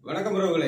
வணக்கம் உறவுகளே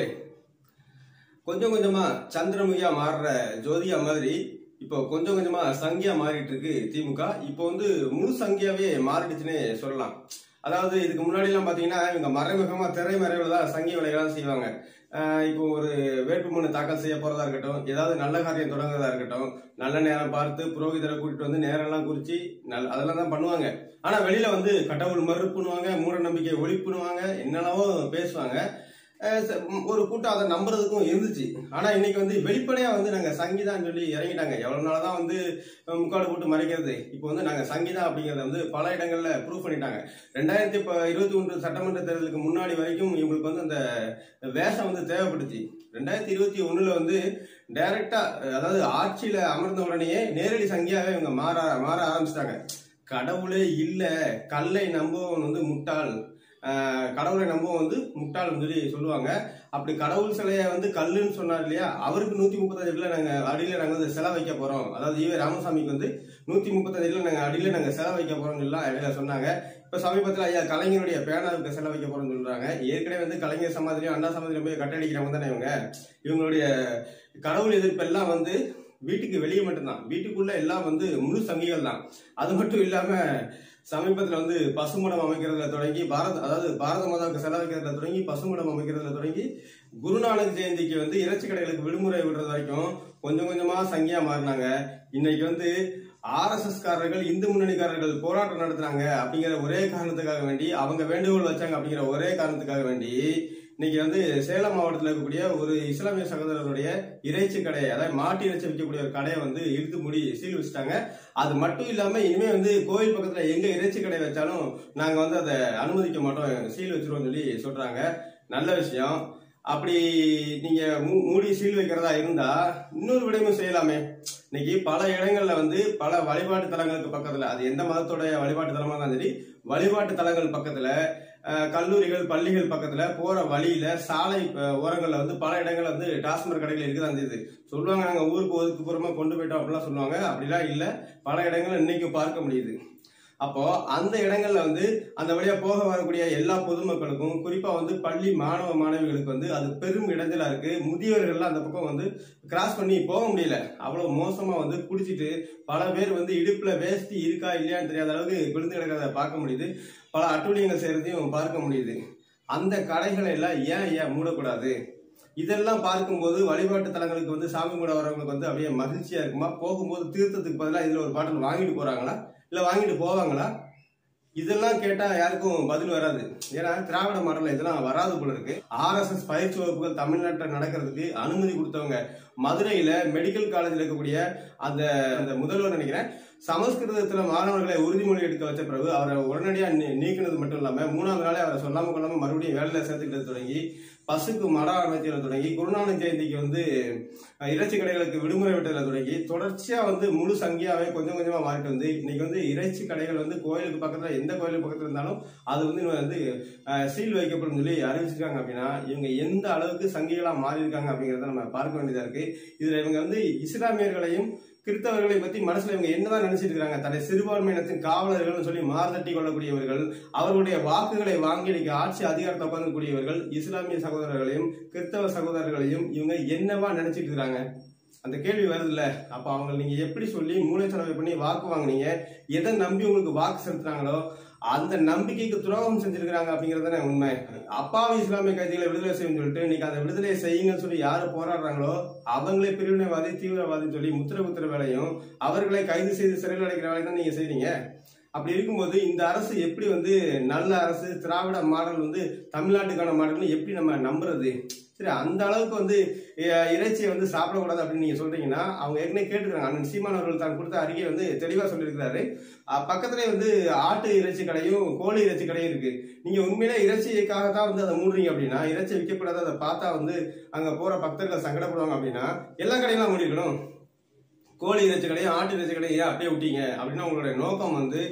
கொஞ்சம் கொஞ்சமா சந்திரமுகியா மாறுற ஜோதியா மாதிரி இப்போ கொஞ்சம் கொஞ்சமா சங்கியா மாறிட்டு இருக்கு திமுக இப்போ வந்து முழு சங்கியாவே மாறிடுச்சுன்னே சொல்லலாம் அதாவது இதுக்கு முன்னாடி எல்லாம் பாத்தீங்கன்னா இவங்க மறைமுகமா திரைமறைவுல தான் சங்கி வேலைகள்லாம் செய்வாங்க ஆஹ் இப்போ ஒரு வேட்புமனு தாக்கல் செய்ய போறதா இருக்கட்டும் ஏதாவது நல்ல காரியம் தொடங்குறதா இருக்கட்டும் நல்ல நேரம் பார்த்து புரோகிதரை கூட்டிட்டு வந்து நேரம்லாம் குறிச்சு நல் அதெல்லாம் தான் பண்ணுவாங்க ஆனா வெளியில வந்து கடவுள் மறுப்புணுவாங்க மூட நம்பிக்கை ஒழிப்புணுவாங்க என்னென்னவோ பேசுவாங்க அஹ் ச- ம், ஒரு கூட்டம் அதை நம்புறதுக்கும் இருந்துச்சு ஆனா இன்னைக்கு வந்து வெளிப்படையா வந்து நாங்க சங்கிதான் சொல்லி இறங்கிட்டாங்க எவ்வளவு நாள் தான் வந்து அஹ், முக்காடு போட்டு மறைக்கிறது இப்போ வந்து நாங்க சங்கிதா அப்படிங்கறத வந்து பல இடங்கள்ல ப்ரூவ் பண்ணிட்டாங்க ரெண்டாயிரத்தி இருபத்தி ஒன்று சட்டமன்ற தேர்தலுக்கு முன்னாடி வரைக்கும் இவங்களுக்கு வந்து அந்த வேஷம் வந்து தேவைப்பட்டுச்சு ரெண்டாயிரத்தி இருபத்தி ஒண்ணுல வந்து டைரக்டா அதாவது ஆட்சியில அமர்ந்த உடனேயே நேரடி சங்கியாவே இவங்க மாற மாற ஆரம்பிச்சிட்டாங்க கடவுளே இல்ல கல்லை நம்புவவன் வந்து முட்டாள் ஆஹ் கடவுளை நம்புவன் வந்து முட்டாள்னு சொல்லி சொல்லுவாங்க அப்படி கடவுள் சிலையை வந்து கல்லுன்னு சொன்னார் இல்லையா அவருக்கு நூத்தி முப்பத்தஞ்சு அடியில நாங்க அடியில நாங்க வந்து செலவு வைக்க போறோம் அதாவது ஈவே ராமசாமிக்கு வந்து நூத்தி முப்பத்தஞ்சு அடியில நாங்க அடியில நாங்க செலவு வைக்க போறோம்னு எல்லாம் இடையில சொன்னாங்க இப்ப சமீபத்துல ஐயா கலைஞருடைய பேனாவுக்கு செலவு வைக்க போறோம்னு சொல்றாங்க ஏற்கனவே வந்து கலைஞர் சமாதிலையும் அண்ணா சமாதிலையும் போய் கட்டடிக்கிறவங்க தானே இவங்க இவங்களுடைய கடவுள் எதிர்ப்பு எல்லாம் வந்து வீட்டுக்கு வெளியே மட்டும்தான் வீட்டுக்குள்ள எல்லாம் வந்து முழு சங்கிகள் தான் அது மட்டும் இல்லாம சமீபத்துல வந்து பசுமடம் அமைக்கிறதுல தொடங்கி பாரத அதாவது பாரத மாதாவுக்கு செலவழிக்கிறதுல தொடங்கி பசுமடம் அமைக்கிறதுல தொடங்கி குருநானக் ஜெயந்திக்கு வந்து இறைச்சி கடைகளுக்கு விடுமுறை விடுறது வரைக்கும் கொஞ்சம் கொஞ்சமா சங்கியா மாறினாங்க இன்னைக்கு வந்து ஆர்எஸ்எஸ் காரர்கள் இந்து முன்னணிக்காரர்கள் போராட்டம் நடத்துறாங்க அப்படிங்கிற ஒரே காரணத்துக்காக வேண்டி அவங்க வேண்டுகோள் வச்சாங்க அப்படிங்கிற ஒரே காரணத்துக்காக வேண்டி இன்னைக்கு வந்து சேலம் மாவட்டத்தில் இருக்கக்கூடிய ஒரு இஸ்லாமிய சகோதரருடைய இறைச்சி கடை அதாவது மாட்டு இறைச்சி விற்கக்கூடிய ஒரு கடையை வந்து இழுத்து மூடி சீல் வச்சுட்டாங்க அது மட்டும் இல்லாம இனிமே வந்து கோயில் பக்கத்துல எங்க இறைச்சி கடை வச்சாலும் நாங்க வந்து அதை அனுமதிக்க மாட்டோம் சீல் வச்சிருவோம் சொல்லி சொல்றாங்க நல்ல விஷயம் அப்படி நீங்க மூ- மூடி சீல் வைக்கிறதா இருந்தா இன்னொரு விடயமும் செய்யலாமே இன்னைக்கு பல இடங்கள்ல வந்து பல வழிபாட்டு தலங்களுக்கு பக்கத்துல அது எந்த மதத்தோட வழிபாட்டு தலமா இருந்தாலும் சரி வழிபாட்டு தலங்கள் பக்கத்துல அஹ், கல்லூரிகள் பள்ளிகள் பக்கத்துல போற வழியில சாலை அஹ், ஓரங்கள்ல வந்து பல இடங்கள்ல வந்து டாஸ்மாக் கடைகள் இருக்குதான் செய்யுது சொல்லுவாங்க நாங்க ஊருக்கு ஒதுக்குப்புறமா கொண்டு போயிட்டோம் அப்படிலாம் சொல்லுவாங்க அப்படிலாம் இல்ல பல இடங்கள்ல இன்னைக்கும் பார்க்க முடியுது அப்போ அந்த இடங்கள்ல வந்து அந்த வழியா போக வரக்கூடிய எல்லா பொதுமக்களுக்கும் குறிப்பா வந்து பள்ளி மாணவ மாணவிகளுக்கு வந்து அது பெரும் இடைஞ்சலா இருக்கு முதியவர்கள்லாம் அந்த பக்கம் வந்து கிராஸ் பண்ணி போக முடியல அவ்வளவு மோசமா வந்து குடிச்சிட்டு பல பேர் வந்து இடுப்புல வேஷ்டி இருக்கா இல்லையான்னு தெரியாத அளவுக்கு விழுந்து கிடக்கிறத பார்க்க முடியுது பல அட்டூழியங்கள் செய்யறதையும் பார்க்க முடியுது அந்த கடைகளை எல்லாம் ஏன் ஏன் மூடக்கூடாது இதெல்லாம் பார்க்கும்போது வழிபாட்டு தலங்களுக்கு வந்து சாமி கூட வரவங்களுக்கு வந்து அப்படியே மகிழ்ச்சியா இருக்குமா போகும்போது தீர்த்தத்துக்கு பதிலாக இதுல ஒரு பாட்டில் வாங்கிட்டு போறாங்களா இல்ல வாங்கிட்டு போவாங்களா இதெல்லாம் கேட்டா யாருக்கும் பதில் வராது ஏன்னா திராவிட மாடல்ல இதெல்லாம் வராது போல இருக்கு ஆர்எஸ்எஸ் பயிற்சி வகுப்புகள் தமிழ்நாட்டில் நடக்கிறதுக்கு அனுமதி கொடுத்தவங்க மதுரையில மெடிக்கல் காலேஜில் இருக்கக்கூடிய அந்த அந்த முதல்வர் நினைக்கிறேன் சமஸ்கிருதத்துல மாணவர்களை உறுதிமொழி எடுக்க வச்ச பிறகு அவரை உடனடியா நீ- நீக்கினது மட்டும் இல்லாம மூணாவது நாளே அவரை சொல்லாம கொள்ளாம மறுபடியும் வேலையில சேர்த்துக்கிட்டது தொடங்கி பசுக்கு மரம் அமைச்சதுல தொடங்கி குருநானக் ஜெயந்திக்கு வந்து அஹ், இறைச்சி கடைகளுக்கு விடுமுறை விட்டதுல தொடங்கி தொடர்ச்சியா வந்து முழு சங்கியாவே கொஞ்சம் கொஞ்சமா மாறிட்டு வந்து இன்னைக்கு வந்து இறைச்சி கடைகள் வந்து கோயிலுக்கு பக்கத்துல எந்த கோயிலுக்கு பக்கத்துல இருந்தாலும் அது வந்து இன்னும் வந்து அஹ், சீல் வைக்கப்படும் சொல்லி அறிவிச்சிருக்காங்க அப்படின்னா இவங்க எந்த அளவுக்கு சங்கிகளா மாறி இருக்காங்க அப்படிங்கறத நம்ம பார்க்க வேண்டியதா இருக்கு இதுல இவங்க வந்து இஸ்லாமியர்களையும் கிறிஸ்தவர்களை பத்தி மனசுல இவங்க என்னதான் நினைச்சிட்டு இருக்காங்க தன்னை சிறுபான்மையினத்தின் காவலர்கள்னு சொல்லி மார்தட்டி கொள்ளக்கூடியவர்கள் அவர்களுடைய வாக்குகளை வாங்கி இன்னைக்கு ஆட்சி அதிகாரத்தை உட்கார்ந்தக்கூடியவர்கள் இஸ்லாமிய சகோதரர்களையும் கிறிஸ்தவ சகோதரர்களையும் இவங்க என்னவா நினைச்சிட்டு இருக்காங்க அந்த கேள்வி வருது இல்ல அப்ப அவங்க நீங்க எப்படி சொல்லி மூளைச்சலவை பண்ணி வாக்கு வாங்குனீங்க எதை நம்பி உங்களுக்கு வாக்கு செலுத்துறாங்களோ அந்த நம்பிக்கைக்கு துரோகம் செஞ்சிருக்கிறாங்க அப்படிங்கறது தானே உண்மை அப்பாவி இஸ்லாமிய கைதிகளை விடுதலை செய்யும் சொல்லிட்டு இன்னைக்கு அந்த விடுதலையை செய்யுங்கன்னு சொல்லி யாரு போராடுறாங்களோ அவங்களே பிரிவினைவாதி தீவிரவாதி சொல்லி முத்திர குத்துற வேலையும் அவர்களை கைது செய்து சிறையில் அடைக்கிற வேலையும் தான் நீங்க செய்றீங்க அப்படி இருக்கும்போது இந்த அரசு எப்படி வந்து நல்ல அரசு திராவிட மாடல் வந்து தமிழ்நாட்டுக்கான மாடல்னு எப்படி நம்ம நம்புறது சரி அந்த அளவுக்கு வந்து அஹ், இறைச்சியை வந்து சாப்பிடக்கூடாது அப்படின்னு நீங்க சொல்றீங்கன்னா அவங்க ஏற்கனவே கேட்டுக்கிறாங்க அண்ணன் சீமான் அவர்கள் தான் கொடுத்த அறிக்கை வந்து தெளிவா சொல்லியிருக்கிறாரு அஹ், பக்கத்துலயே வந்து ஆட்டு இறைச்சி கடையும் கோழி இறைச்சி கடையும் இருக்கு நீங்க உண்மையிலே இறைச்சிக்காக தான் வந்து அதை மூடுறீங்க அப்படின்னா இறைச்சி விற்கக்கூடாது அதை பார்த்தா வந்து அங்க போற பக்தர்கள் சங்கடப்படுவாங்க அப்படின்னா எல்லா கடையெல்லாம் மூடிக்கணும் கோழி இறைச்சி கடையும் ஆட்டு இறைச்சி கடையும் ஏன் அப்படியே விட்டீங்க அப்படின்னா உங்களுடைய நோக்கம் வந்து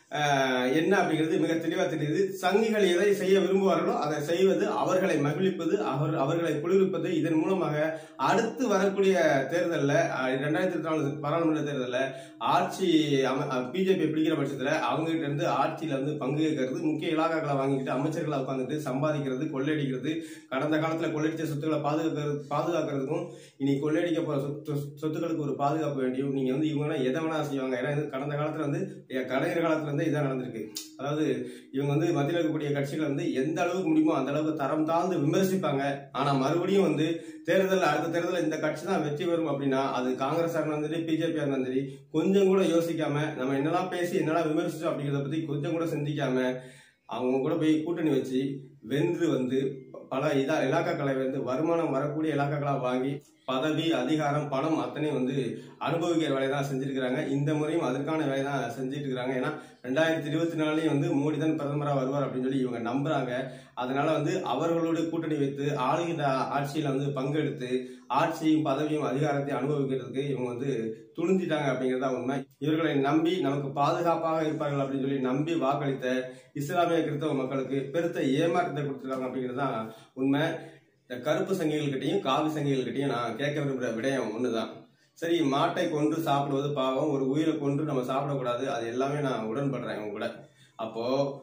ஆஹ், என்ன அப்படிங்கிறது மிக தெளிவா தெரியுது சங்கிகள் எதை செய்ய விரும்புவார்களோ அதை செய்வது அவர்களை மகிழ்விப்பது அவர் அவர்களை குளிர்விப்பது இதன் மூலமாக அடுத்து வரக்கூடிய தேர்தலில் ரெண்டாயிரத்தி இருபத்தி நாலு பாராளுமன்ற தேர்தலில் ஆட்சி பிஜேபி பிடிக்கிற பட்சத்தில் அவங்க கிட்ட இருந்து ஆட்சியில வந்து பங்கு கேட்கறது முக்கிய இலாக்காக்களை வாங்கிட்டு அமைச்சர்களை உட்காந்துட்டு சம்பாதிக்கிறது கொள்ளையடிக்கிறது கடந்த காலத்துல கொள்ளையடிச்ச சொத்துக்களை பாதுகாக்கிறது பாதுகாக்கிறதுக்கும் இனி கொள்ளையடிக்க போற சொத்து சொத்துக்களுக்கு ஒரு பாதுகாப்பு வேண்டியும் நீங்க வந்து இவங்க எதை வேணா செய்வாங்க ஏன்னா இது கடந்த காலத்துல வந்து ஏ, கலைஞர் காலத்துல இருந்து இதான் நடந்திருக்கு அதாவது இவங்க வந்து மத்தியில் இருக்கக்கூடிய கட்சிகள் வந்து எந்த அளவுக்கு முடியுமோ அந்த அளவுக்கு தரம் தாழ்ந்து விமர்சிப்பாங்க ஆனா மறுபடியும் வந்து தேர்தல் அடுத்த தேர்தலில் இந்த கட்சி தான் வெற்றி பெறும் அப்படின்னா அது காங்கிரஸ் இருந்தாலும் சரி பிஜேபி இருந்தாலும் சரி கொஞ்சம் கூட யோசிக்காம நம்ம என்னெல்லாம் பேசி என்னெல்லாம் விமர்சிச்சோம் அப்படிங்கிறத பத்தி கொஞ்சம் கூட சிந்திக்காம அவங்க கூட போய் கூட்டணி வச்சு வென்று வந்து பல இதா இலாக்காக்களை வந்து வருமானம் வரக்கூடிய இலாக்காக்களா வாங்கி பதவி அதிகாரம் பணம் அத்தனையும் வந்து அனுபவிக்கிற வேலையை தான் செஞ்சிருக்கிறாங்க இந்த முறையும் அதற்கான வேலையை தான் செஞ்சுட்டு இருக்கிறாங்க ஏன்னா ரெண்டாயிரத்தி இருபத்தி நாலுலயும் வந்து மோடி தான் பிரதமராக வருவார் அப்படின்னு சொல்லி இவங்க நம்புறாங்க அதனால வந்து அவர்களோடு கூட்டணி வைத்து ஆளுகின்ற ஆட்சியில வந்து பங்கெடுத்து ஆட்சியும் பதவியும் அதிகாரத்தையும் அனுபவிக்கிறதுக்கு இவங்க வந்து துணிஞ்சிட்டாங்க அப்படிங்கிறதா உண்மை இவர்களை நம்பி நமக்கு பாதுகாப்பாக இருப்பார்கள் அப்படின்னு சொல்லி நம்பி வாக்களித்த இஸ்லாமிய கிறிஸ்தவ மக்களுக்கு பெருத்த ஏமாற்றத்தை கொடுத்துருக்காங்க அப்படிங்கிறது தான் உண்மை இந்த கருப்பு சங்கிகள்கிட்டையும் காவி சங்கிகள்கிட்டையும் நான் கேட்க விரும்புகிற விடயம் ஒண்ணுதான் சரி மாட்டை கொன்று சாப்பிடுவது பாவம் ஒரு உயிரை கொன்று நம்ம சாப்பிடக்கூடாது அது எல்லாமே நான் உடன்படுறேன் உங்க கூட அப்போ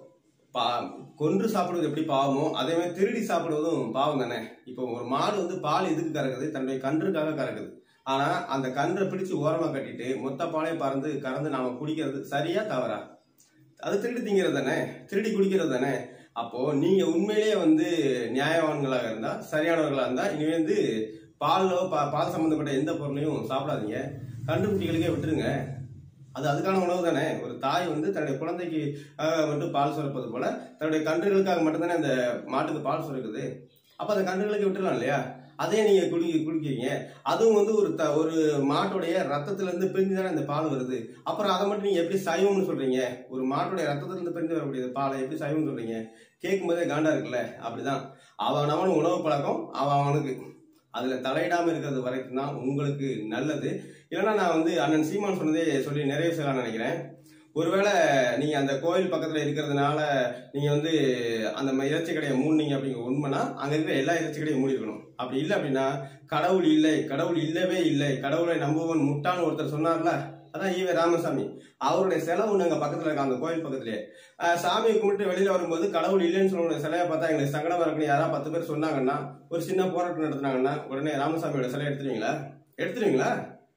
பா கொன்று சாப்பிடுவது எப்படி பாவமோ அதே மாதிரி திருடி சாப்பிடுவதும் பாவம் தானே இப்போ ஒரு மாடு வந்து பால் எதுக்கு கறக்குது தன்னுடைய கன்றுக்காக கறக்குது ஆனா அந்த கன்றை பிடிச்சு ஓரமா கட்டிட்டு மொத்த பாலையும் பறந்து கறந்து நாம குடிக்கிறது சரியா தவறா அது திருடி திங்கிறது தானே திருடி குடிக்கிறது தானே அப்போ நீங்க உண்மையிலேயே வந்து நியாயவான்களாக இருந்தா சரியானவர்களா இருந்தா இனி வந்து பாலோ பா- பால் சம்பந்தப்பட்ட எந்த பொருளையும் சாப்பிடாதீங்க கண்டுபிடிகளுக்கே விட்டுருங்க அது அதுக்கான உணவு தானே ஒரு தாய் வந்து தன்னுடைய குழந்தைக்கு ஆஹ், மட்டும் பால் சுரப்பது போல தன்னுடைய கன்றுகளுக்காக மட்டும்தானே அந்த மாட்டுக்கு பால் சுரக்குது அப்ப அந்த கன்றுகளுக்கு விட்டுறலாம் இல்லையா அதே நீங்க குடி குடிக்கிறீங்க அதுவும் வந்து ஒரு த- ஒரு மாட்டுடைய ரத்தத்துல இருந்து பிரிஞ்சு தானே அந்த பால் வருது அப்புறம் அதை மட்டும் நீங்க எப்படி சைவம்னு சொல்றீங்க ஒரு மாட்டுடைய ரத்தத்துல இருந்து பிரிஞ்சு வரக்கூடிய பாலை எப்படி சைவம்னு சொல்றீங்க கேட்கும் போதே காண்டா இருக்குல்ல அப்படிதான் அவன் அவன் உணவு பழக்கம் அவன் அவனுக்கு அதுல தலையிடாம இருக்கிறது வரைக்கும் தான் உங்களுக்கு நல்லது இல்லைன்னா நான் வந்து அண்ணன் சீமான் சொன்னதே சொல்லி நிறைவு செய்யலாம்னு நினைக்கிறேன் ஒருவேளை நீங்க அந்த கோயில் பக்கத்துல இருக்கிறதுனால நீங்க வந்து அந்த ம- இறைச்சி கடையை மூடுனீங்க அப்படிங்கிற உண்மைனா அங்க இருக்கிற எல்லா இறைச்சி கடையும் மூடி இருக்கணும் அப்படி இல்லை அப்படின்னா கடவுள் இல்லை கடவுள் இல்லவே இல்லை கடவுளை நம்புவன் முட்டான்னு ஒருத்தர் சொன்னார்ல அதான் ஈவே ராமசாமி அவருடைய செலவு அங்க பக்கத்துல இருக்க அந்த கோயில் பக்கத்துலயே ஆஹ் சாமியை கும்பிட்டு வெளியில வரும்போது கடவுள் இல்லைன்னு சொல்லுற சிலையை பார்த்தா எங்களுக்கு சங்கடமா இருக்குன்னு யாராவது பத்து பேர் சொன்னாங்கன்னா ஒரு சின்ன போராட்டம் நடத்துனாங்கன்னா உடனே ராமசாமியோட சிலை எடுத்துருவீங்களா எடுத்துருவீங்களா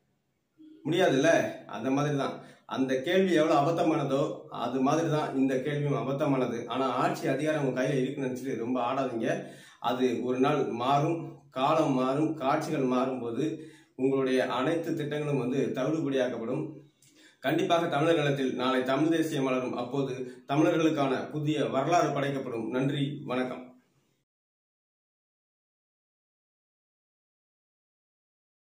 முடியாதுல்ல அந்த மாதிரி தான் அந்த கேள்வி எவ்வளவு அபத்தமானதோ அது மாதிரி தான் இந்த கேள்வியும் அபத்தமானது ஆனா ஆட்சி அதிகாரம் உங்க கையில இருக்குன்னு நினைச்சிட்டு ரொம்ப ஆடாதீங்க அது ஒரு நாள் மாறும் காலம் மாறும் காட்சிகள் மாறும்போது உங்களுடைய அனைத்து திட்டங்களும் வந்து தவிடுபடியாக்கப்படும் கண்டிப்பாக தமிழர் நிலத்தில் நாளை தமிழ் தேசியம் மலரும் அப்போது தமிழர்களுக்கான புதிய வரலாறு படைக்கப்படும் நன்றி வணக்கம்